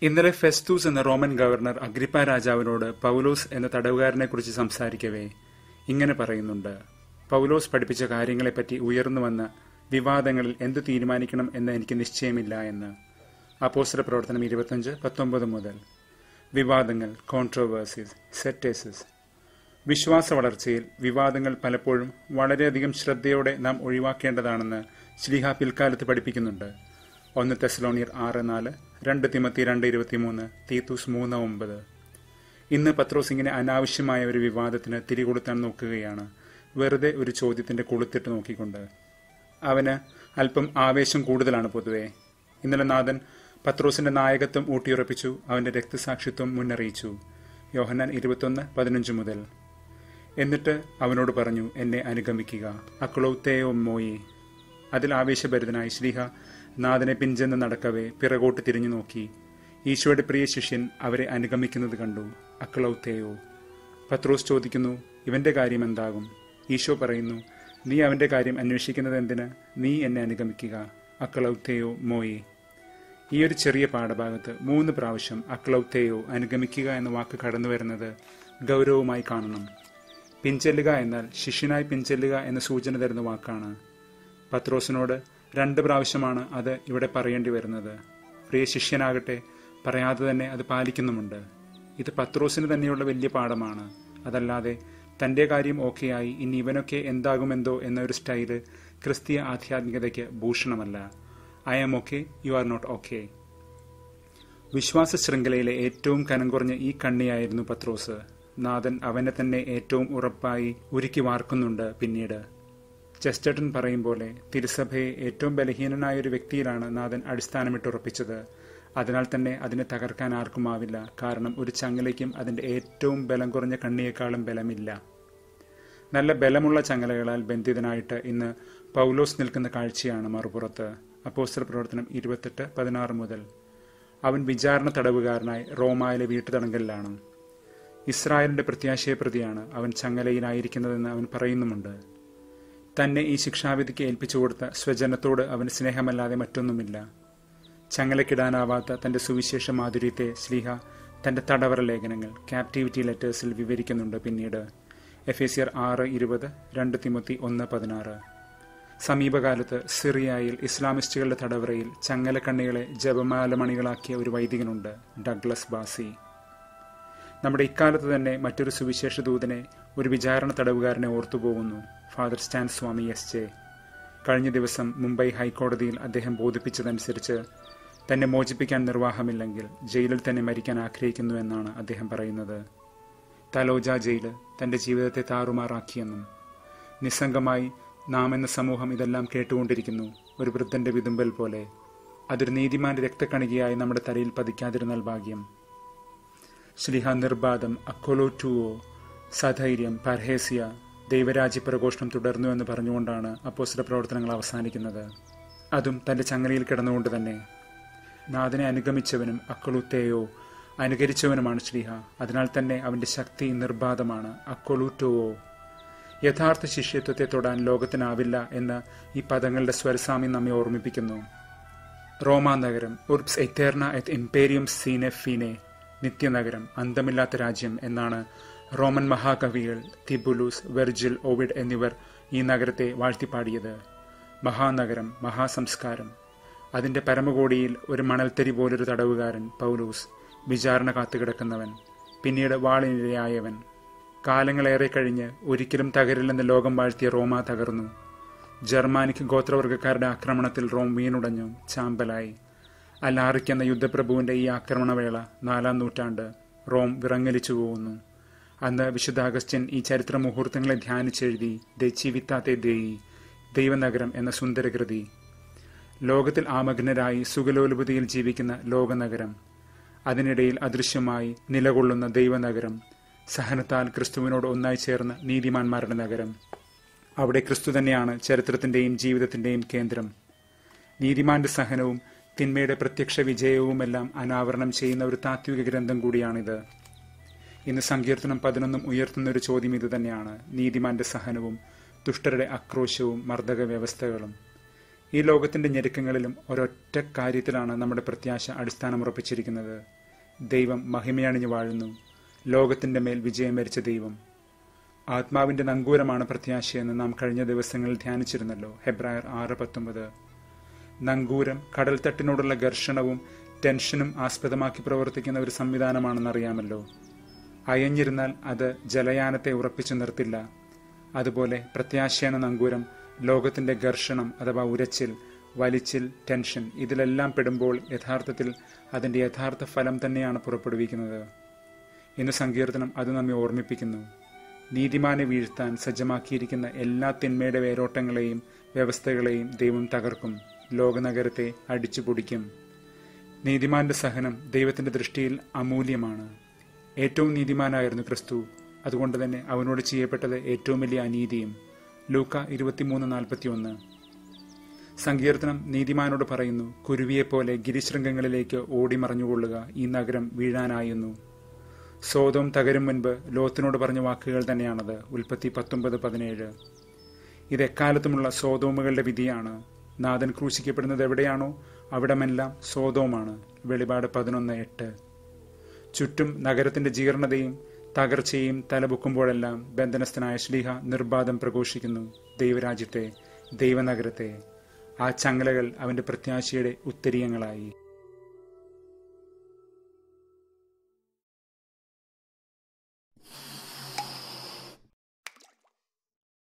ഇന്നലെ ഫെസ്തൂസ് എന്ന Roman governor Agrippa രാജാവിനോട് പൗലോസ് എന്ന തടവുകാരനെക്കുറിച്ച് സംസാരിക്കവേ ഇങ്ങനെ പറയുന്നുണ്ട് പൗലോസ് പഠിപ്പിച്ച കാര്യങ്ങളെപ്പറ്റി ഉയർന്നു വന്ന വിവാദങ്ങളിൽ എന്ത് തീരുമാനിക്കണം എന്ന് എനിക്ക് നിശ്ചയമില്ല എന്ന് അപ്പോസ്റ്റല പ്രവർത്തനം ഇരുപത്തഞ്ച് പത്തൊമ്പത് മുതൽ വിവാദങ്ങൾ കോൺട്രോവേഴ്സീസ് സെറ്റേസസ് വിശ്വാസ വളർച്ചയിൽ വിവാദങ്ങൾ പലപ്പോഴും വളരെയധികം ശ്രദ്ധയോടെ നാം ഒഴിവാക്കേണ്ടതാണെന്ന് ശ്ലീഹ പിൽക്കാലത്ത് പഠിപ്പിക്കുന്നുണ്ട് ഒന്ന് തെസ്ലോണിയർ ആറ് നാല് രണ്ട് തിമത്തി രണ്ട് ഇരുപത്തിമൂന്ന് തീത്തൂസ് മൂന്ന് ഒമ്പത് ഇന്ന് പത്രോസ് ഇങ്ങനെ അനാവശ്യമായ ഒരു വിവാദത്തിന് തിരികൊടുത്താൻ നോക്കുകയാണ് വെറുതെ ഒരു ചോദ്യത്തിന്റെ കൊളുത്തിട്ട് നോക്കിക്കൊണ്ട് അവന് അല്പം ആവേശം കൂടുതലാണ് പൊതുവെ ഇന്നലെ നാഥൻ പത്രോസിന്റെ നായകത്വം ഊട്ടിയുറപ്പിച്ചു അവന്റെ രക്തസാക്ഷിത്വം മുന്നറിയിച്ചു യോഹന്നാൻ ഇരുപത്തൊന്ന് പതിനഞ്ച് മുതൽ എന്നിട്ട് അവനോട് പറഞ്ഞു എന്നെ അനുഗമിക്കുക അക്ലൗത്തേയോ മോയി അതിൽ ആവേശഭരിതനായി ശ്രീഹ നാഥനെ പിഞ്ചെന്ന് നടക്കവേ പിറകോട്ട് തിരിഞ്ഞു നോക്കി ഈശോയുടെ പ്രിയ ശിഷ്യൻ അവരെ അനുഗമിക്കുന്നത് കണ്ടു അക്ലൗത്തേയോ പത്രോസ് ചോദിക്കുന്നു ഇവന്റെ കാര്യം എന്താകും ഈശോ പറയുന്നു നീ അവന്റെ കാര്യം അന്വേഷിക്കുന്നത് എന്തിന് നീ എന്നെ അനുഗമിക്കുക അക്ലൗത്തേയോ മോയെ ഈ ഒരു ചെറിയ പാഠഭാഗത്ത് മൂന്ന് പ്രാവശ്യം അക്ലൗത്തേയോ അനുഗമിക്കുക എന്ന വാക്ക് കടന്നു വരുന്നത് ഗൗരവമായി കാണണം പിഞ്ചെല്ലുക എന്നാൽ ശിഷ്യനായി പിഞ്ചെല്ലുക എന്ന സൂചന തരുന്ന വാക്കാണ് പത്രോസിനോട് രണ്ട് പ്രാവശ്യമാണ് അത് ഇവിടെ പറയേണ്ടി വരുന്നത് പ്രിയ ശിഷ്യനാകട്ടെ പറയാതെ തന്നെ അത് പാലിക്കുന്നുമുണ്ട് ഇത് പത്രോസിന് തന്നെയുള്ള വലിയ പാഠമാണ് അതല്ലാതെ തന്റെ കാര്യം ഓക്കെയായി ഇനി ഇവനൊക്കെ എന്താകുമെന്തോ എന്നൊരു സ്റ്റൈല് ക്രിസ്തീയ ആധ്യാത്മികതയ്ക്ക് ഭൂഷണമല്ല I am okay you are not okay വിശ്വാസ ശൃംഖലയിലെ ഏറ്റവും കനം കുറഞ്ഞ ഈ കണ്ണിയായിരുന്നു പത്രോസ് നാഥൻ അവനെ തന്നെ ഏറ്റവും ഉറപ്പായി ഉരുക്കി വാർക്കുന്നുണ്ട് പിന്നീട് ചെസ്റ്റട്ടൻ പറയും പോലെ തിരുസഭയെ ഏറ്റവും ബലഹീനനായ ഒരു വ്യക്തിയിലാണ് നാഥൻ അടിസ്ഥാനമിട്ടുറപ്പിച്ചത് അതിനാൽ തന്നെ അതിനെ തകർക്കാൻ ആർക്കുമാവില്ല കാരണം ഒരു ചങ്ങലയ്ക്കും അതിന്റെ ഏറ്റവും ബലം കുറഞ്ഞ കണ്ണിയേക്കാളും ബലമില്ല നല്ല ബലമുള്ള ചങ്ങലകളാൽ ബന്ധിതനായിട്ട് ഇന്ന് പൗലോസ് നിൽക്കുന്ന കാഴ്ചയാണ് മറുപുറത്ത് അപ്പോസ്റ്റർ പ്രവർത്തനം ഇരുപത്തെട്ട് പതിനാറ് മുതൽ അവൻ വിചാരണ തടവുകാരനായി റോമായിലെ വീട്ടുതടങ്കലിലാണ് ഇസ്രായേലിന്റെ പ്രത്യാശയെ പ്രതിയാണ് അവൻ ചങ്ങലയിലായിരിക്കുന്നതെന്ന് അവൻ പറയുന്നുമുണ്ട് തന്നെ ഈ ശിക്ഷാവിധിക്ക് ഏൽപ്പിച്ചു കൊടുത്ത സ്വജനത്തോട് അവന് സ്നേഹമല്ലാതെ മറ്റൊന്നുമില്ല ചങ്ങലക്കിടാനാവാത്ത തന്റെ സുവിശേഷ മാധുര്യത്തെ ശ്ലീഹ തന്റെ തടവറ ലേഖനങ്ങൾ ക്യാപ്റ്റിവിറ്റി ലെറ്റേഴ്സിൽ വിവരിക്കുന്നുണ്ട് പിന്നീട് എഫ് എസിയർ ആറ് ഇരുപത് രണ്ട് തിമത്തി ഒന്ന് പതിനാറ് സമീപകാലത്ത് സിറിയയിൽ ഇസ്ലാമിസ്റ്റുകളുടെ തടവറയിൽ ചങ്ങലക്കണ്ണികളെ ജപമാലമണികളാക്കിയ ഒരു വൈദികനുണ്ട് ഡഗ്ലസ് ബാസി നമ്മുടെ ഇക്കാലത്ത് തന്നെ മറ്റൊരു സുവിശേഷ ദൂതനെ ഒരു വിചാരണ തടവുകാരനെ ഓർത്തുപോകുന്നു father Stan Swamy S J കഴിഞ്ഞ ദിവസം മുംബൈ ഹൈക്കോടതിയിൽ അദ്ദേഹം ബോധിപ്പിച്ചതനുസരിച്ച് തന്നെ മോചിപ്പിക്കാൻ നിർവാഹമില്ലെങ്കിൽ ജയിലിൽ തന്നെ മരിക്കാൻ ആഗ്രഹിക്കുന്നു എന്നാണ് അദ്ദേഹം പറയുന്നത് തലോജ ജയില് തന്റെ ജീവിതത്തെ താറുമാറാക്കിയെന്നും നിസ്സംഗമായി നാം എന്ന സമൂഹം ഇതെല്ലാം കേട്ടുകൊണ്ടിരിക്കുന്നു ഒരു വൃദ്ധന്റെ വിതുമ്പൽ പോലെ അതൊരു നീതിമാന്റെ രക്തക്കണികയായി നമ്മുടെ തലയിൽ പതിക്കാതിരുന്നാൽ ഭാഗ്യം ശ്രീഹ നിർബാധം അക്കൊലോറ്റുവോ സധൈര്യം പർഹേസിയ ദൈവരാജ്യ പ്രഘോഷണം തുടർന്നു എന്ന് പറഞ്ഞുകൊണ്ടാണ് അപ്പോസ്റ്റല പ്രവർത്തനങ്ങൾ അവസാനിക്കുന്നത് അതും തന്റെ ചങ്ങലയിൽ കിടന്നുകൊണ്ട് തന്നെ നാഥനെ അനുഗമിച്ചവനും അക്കളുത്തേയോ അനുകരിച്ചവനുമാണ് ശ്രീഹ അതിനാൽ തന്നെ അവന്റെ ശക്തി നിർബാധമാണ് അക്കൊളൂറ്റോവോ യഥാർത്ഥ ശിഷ്യത്വത്തെ തൊടാൻ ലോകത്തിനാവില്ല എന്ന് ഈ പദങ്ങളുടെ സ്വരസാമ്യം നമ്മെ ഓർമ്മിപ്പിക്കുന്നു റോമാ നഗരം ഉർബ്സ് എത്തേർണ എത്ത് ഇംപേരിയം സീനെ ഫീനെ നിത്യനഗരം അന്തമില്ലാത്ത രാജ്യം എന്നാണ് റോമൻ മഹാകവികൾ തിബുലൂസ് വെർജിൽ ഓവിഡ് എന്നിവർ ഈ നഗരത്തെ വാഴ്ത്തിപ്പാടിയത് മഹാനഗരം മഹാസംസ്കാരം അതിന്റെ പരമകോടിയിൽ ഒരു മണൽത്തരി പോലൊരു തടവുകാരൻ പൗലൂസ് വിചാരണ കാത്തുകിടക്കുന്നവൻ പിന്നീട് വാളിനിരയായവൻ കാലങ്ങളേറെ കഴിഞ്ഞ് ഒരിക്കലും തകരില്ലെന്ന് ലോകം വാഴ്ത്തിയ റോമ തകർന്നു ജർമാനിക് ഗോത്രവർഗക്കാരുടെ ആക്രമണത്തിൽ റോം വീണുടഞ്ഞു ചാമ്പലായി അലാറിക് എന്ന യുദ്ധപ്രഭുവിന്റെ ഈ ആക്രമണവേള നാലാം നൂറ്റാണ്ട് റോം വിറങ്ങലിച്ചു പോകുന്നു അന്ന് വിശുദ്ധ അഗസ്റ്റ്യൻ ഈ ചരിത്ര മുഹൂർത്തങ്ങളെ ധ്യാനിച്ചെഴുതി ദച്ചിവിത്താത്തെ ദേയി ദൈവനഗരം എന്ന സുന്ദരകൃതി ലോകത്തിൽ ആമഗ്നരായി സുഖലോലുപതിയിൽ ജീവിക്കുന്ന ലോകനഗരം അതിനിടയിൽ അദൃശ്യമായി നിലകൊള്ളുന്ന ദൈവനഗരം സഹനത്താൽ ക്രിസ്തുവിനോട് ഒന്നായി ചേർന്ന നീതിമാന്മാരുടെ നഗരം അവിടെ ക്രിസ്തു തന്നെയാണ് ചരിത്രത്തിന്റെയും ജീവിതത്തിന്റെയും കേന്ദ്രം നീതിമാന്റെ സഹനവും തിന്മയുടെ പ്രത്യക്ഷ വിജയവുമെല്ലാം അനാവരണം ചെയ്യുന്ന ഒരു താത്വിക ഗ്രന്ഥം കൂടിയാണിത് ഇന്ന് സങ്കീർത്തനം പതിനൊന്നും ഉയർത്തുന്ന ഒരു ചോദ്യം ഇത് തന്നെയാണ് നീതിമാന്റെ സഹനവും ദുഷ്ടരുടെ ആക്രോശവും മർദ്ദക വ്യവസ്ഥകളും ഈ ലോകത്തിന്റെ ഞെരുക്കങ്ങളിലും ഒരൊറ്റ കാര്യത്തിലാണ് നമ്മുടെ പ്രത്യാശ അടിസ്ഥാനമുറപ്പിച്ചിരിക്കുന്നത് ദൈവം മഹിമയണിഞ്ഞു വാഴുന്നു ലോകത്തിന്റെ മേൽ വിജയം വരിച്ച ദൈവം ആത്മാവിന്റെ നങ്കൂരമാണ് പ്രത്യാശയെന്ന് നാം കഴിഞ്ഞ ദിവസങ്ങളിൽ ധ്യാനിച്ചിരുന്നല്ലോ ഹെബ്രായർ ആറ് പത്തൊമ്പത് നങ്കൂരം കടൽത്തട്ടിനോടുള്ള ഘർഷണവും ടെൻഷനും ആസ്പദമാക്കി പ്രവർത്തിക്കുന്ന ഒരു സംവിധാനമാണെന്നറിയാമല്ലോ അയഞ്ഞിരുന്നാൽ അത് ജലയാനത്തെ ഉറപ്പിച്ചു നിർത്തില്ല അതുപോലെ പ്രത്യാശയാണ് നങ്കൂരം ലോകത്തിന്റെ ഘർഷണം അഥവാ ഉരച്ചിൽ വലിച്ചിൽ ടെൻഷൻ ഇതിലെല്ലാം പെടുമ്പോൾ യഥാർത്ഥത്തിൽ അതിന്റെ യഥാർത്ഥ ഫലം തന്നെയാണ് പുറപ്പെടുവിക്കുന്നത് ഇന്ന് സങ്കീർത്തനം അത് നമ്മെ ഓർമ്മിപ്പിക്കുന്നു നീതിമാനെ വീഴ്ത്താൻ സജ്ജമാക്കിയിരിക്കുന്ന എല്ലാ തിന്മയുടെ വേരോട്ടങ്ങളെയും വ്യവസ്ഥകളെയും ദൈവം തകർക്കും ലോകനഗരത്തെ അടിച്ചു പൊടിക്കും നീതിമാന്റെ സഹനം ദൈവത്തിന്റെ ദൃഷ്ടിയിൽ അമൂല്യമാണ് ഏറ്റവും നീതിമാനായിരുന്നു ക്രിസ്തു അതുകൊണ്ട് തന്നെ അവനോട് ചെയ്യപ്പെട്ടത് ഏറ്റവും വലിയ അനീതിയും ലൂക്ക ഇരുപത്തിമൂന്ന് നാൽപ്പത്തിയൊന്ന് സങ്കീർത്തനം നീതിമാനോട് പറയുന്നു കുരുവിയെപ്പോലെ ഗിരിശൃംഗങ്ങളിലേക്ക് ഓടിമറഞ്ഞുകൊള്ളുക ഈ നഗരം വീഴാനായെന്നു സോതോം തകരും മുൻപ് ലോത്തിനോട് പറഞ്ഞ വാക്കുകൾ തന്നെയാണത് ഉൽപ്പത്തി പത്തൊമ്പത് പതിനേഴ് ഇത് എക്കാലത്തുമുള്ള സോതോമുകളുടെ വിധിയാണ് നാഥൻ ക്രൂശിക്കപ്പെടുന്നത് എവിടെയാണോ അവിടമെല്ലാം സോതോമാണ് വെളിപാട് പതിനൊന്ന് എട്ട് ചുറ്റും നഗരത്തിന്റെ ജീർണതയും തകർച്ചയും തലപൊക്കുമ്പോഴെല്ലാം ബന്ധനസ്ഥനായ ശ്ലീഹ നിർബാധം പ്രഘോഷിക്കുന്നു ദൈവരാജ്യത്തെ ദൈവനഗരത്തെ ആ ചങ്ങലകൾ അവന്റെ പ്രത്യാശയുടെ ഉത്തരീയങ്ങളായി